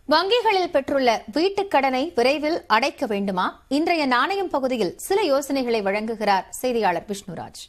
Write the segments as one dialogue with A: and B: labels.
A: வங்கிகளில் பெற்றுள்ள வீட்டுக் கடனை விரைவில் அடைக்க வேண்டுமா இன்றைய நாணயம் பகுதியில் சில யோசனைகளை வழங்குகிறார் செய்தியாளர் விஷ்ணுராஜ்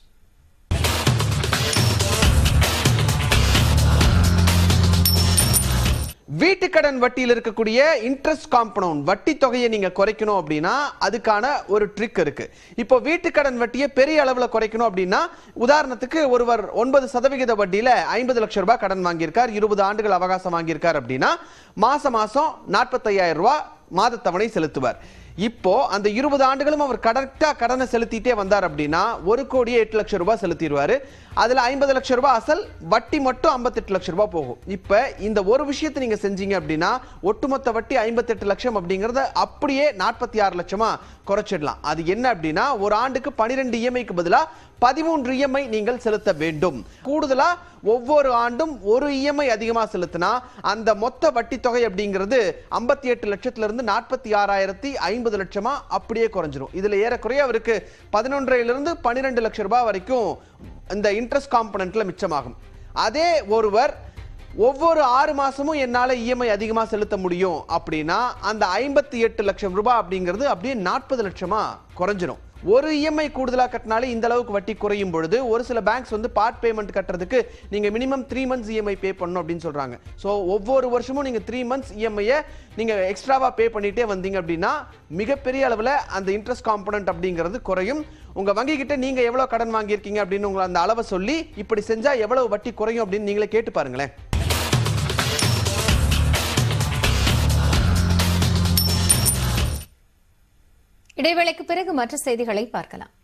B: வீட்டுக்கடன் வட்டியில் இருக்கக்கூடிய இன்ட்ரெஸ்ட் காம்பனவுண்ட் வட்டி தொகையை நீங்க குறைக்கணும் அப்படின்னா அதுக்கான ஒரு ட்ரிக் இருக்கு இப்போ வீட்டுக்கடன் வட்டியை பெரிய அளவுல குறைக்கணும் அப்படின்னா உதாரணத்துக்கு ஒருவர் ஒன்பது சதவிகித வட்டியில ஐம்பது லட்சம் ரூபாய் கடன் வாங்கியிருக்கார் இருபது ஆண்டுகள் அவகாசம் வாங்கியிருக்கார் அப்படின்னா மாசம் மாசம் நாற்பத்தையாயிரம் ரூபாய் மாத தவணை செலுத்துவார் இப்போ அந்த இருபது ஆண்டுகளும் அவர் கரெக்டா கடனை செலுத்திட்டே வந்தார் அப்படின்னா ஒரு கோடியே எட்டு லட்சம் ரூபாய் செலுத்திடுவாரு அதுல ஐம்பது லட்சம் ரூபாய் அசல் வட்டி மட்டும் ஐம்பத்தெட்டு லட்சம் ரூபாய் போகும் இப்ப இந்த ஒரு விஷயத்தை நீங்க செஞ்சீங்க அப்படின்னா ஒட்டுமொத்த வட்டி ஐம்பத்தெட்டு லட்சம் அப்படிங்கறத அப்படியே நாற்பத்தி ஆறு லட்சமா குறைச்சிடலாம் அது என்ன அப்படின்னா ஒரு ஆண்டுக்கு பனிரெண்டு இஎம்ஐக்கு பதிலா பதிமூன்று இஎம்ஐ நீங்கள் செலுத்த வேண்டும் கூடுதலா ஒவ்வொரு ஆண்டும் ஒரு இஎம்ஐ அதிகமா செலுத்தினா அந்த மொத்த வட்டி தொகை அப்படிங்கிறது ஐம்பத்தி எட்டு லட்சத்துல இருந்து நாற்பத்தி ஆறாயிரத்தி ஐம்பது லட்சமா அப்படியே குறைஞ்சிரும் இதுல ஏறக்குறைய அவருக்கு பதினொன்றையிலிருந்து இருந்து பன்னிரெண்டு லட்சம் ரூபாய் வரைக்கும் இந்த இன்ட்ரெஸ்ட் காம்பனன்ட்ல மிச்சமாகும் அதே ஒருவர் ஒவ்வொரு ஆறு மாசமும் என்னால இஎம்ஐ அதிகமா செலுத்த முடியும் அப்படின்னா அந்த ஐம்பத்தி எட்டு லட்சம் ரூபாய் அப்படிங்கிறது அப்படியே நாற்பது லட்சமா குறைஞ்சிரும் ஒரு இஎம்ஐ கூடுதலா கட்டினாலே இந்த அளவுக்கு வட்டி குறையும் பொழுது ஒரு சில பேங்க்ஸ் வந்து பார்ட் பேமெண்ட் கட்டுறதுக்கு நீங்க minimum three months EMI pay பண்ணணும் அப்படின்னு சொல்றாங்க ஸோ ஒவ்வொரு வருஷமும் நீங்க த்ரீ மந்த்ஸ் இஎம்ஐயை நீங்க எக்ஸ்ட்ராவா பே பண்ணிட்டே வந்தீங்க அப்படின்னா மிகப்பெரிய அளவில் அந்த இன்ட்ரெஸ்ட் காம்பனன்ட் அப்படிங்கிறது குறையும் உங்க வங்கி கிட்ட நீங்க எவ்வளவு கடன் வாங்கியிருக்கீங்க அப்படின்னு உங்களை அந்த அளவை சொல்லி இப்படி செஞ்சா எவ்வளவு வட்டி குறையும் அப்படின்னு நீங்களே கேட்டு பாருங்களேன்
A: இடைவேளைக்கு பிறகு மற்ற செய்திகளை பார்க்கலாம்